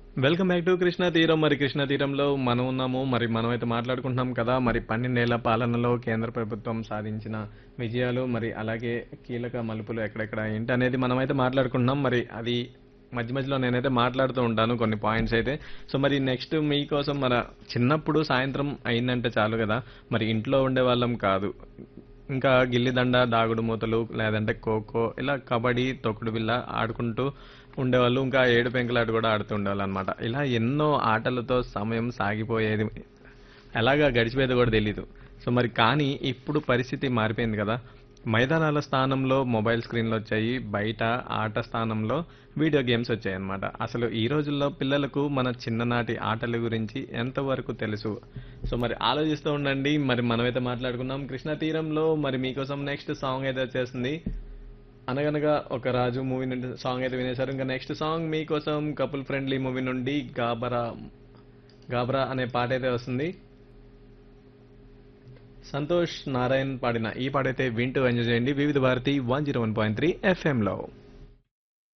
welcome back to Krishna తీరం మరి కృష్ణా తీరంలో మనం ఉన్నాము మరి మనం అయితే మాట్లాడుకుంటున్నాం కదా మరి పన్నెండేళ్ల పాలనలో కేంద్ర ప్రభుత్వం సాధించిన విజయాలు మరి అలాగే కీలక మలుపులు ఎక్కడెక్కడ ఏంటి అనేది మనం అయితే మాట్లాడుకుంటున్నాం మరి అది మధ్య మధ్యలో నేనైతే మాట్లాడుతూ ఉంటాను కొన్ని పాయింట్స్ అయితే సో మరి నెక్స్ట్ మీకోసం మన చిన్నప్పుడు సాయంత్రం అయిందంటే చాలు కదా మరి ఇంట్లో ఉండే వాళ్ళం కాదు ఇంకా గిల్లిదండ దాగుడు మూతలు లేదంటే ఖోఖో ఇలా కబడ్డీ తొక్కుడు బిల్ల ఆడుకుంటూ ఉండేవాళ్ళు ఇంకా ఏడు పెంకులాట కూడా ఆడుతూ ఉండేవాళ్ళు అనమాట ఇలా ఎన్నో ఆటలతో సమయం సాగిపోయేది ఎలాగా గడిచిపోయేది కూడా తెలీదు సో మరి కానీ ఇప్పుడు పరిస్థితి మారిపోయింది కదా మైదానాల స్థానంలో మొబైల్ స్క్రీన్లు వచ్చాయి బయట ఆట స్థానంలో వీడియో గేమ్స్ వచ్చాయి అన్నమాట అసలు ఈ రోజుల్లో పిల్లలకు మన చిన్ననాటి ఆటల గురించి ఎంతవరకు తెలుసు సో మరి ఆలోచిస్తూ ఉండండి మరి మనమైతే మాట్లాడుకున్నాం కృష్ణా తీరంలో మరి మీకోసం నెక్స్ట్ సాంగ్ అయితే వచ్చేస్తుంది అనగనగా ఒక రాజు మూవీ నుండి సాంగ్ అయితే వినేశారు ఇంకా నెక్స్ట్ సాంగ్ మీకోసం కపుల్ ఫ్రెండ్లీ మూవీ నుండి గాబరా గాబరా అనే పాట అయితే వస్తుంది సంతోష్ నారాయణ్ పాడిన ఈ పాట అయితే వింటూ ఎంజాయ్ చేయండి Vividh Bharati one zero one point three ఎఫ్ఎంలో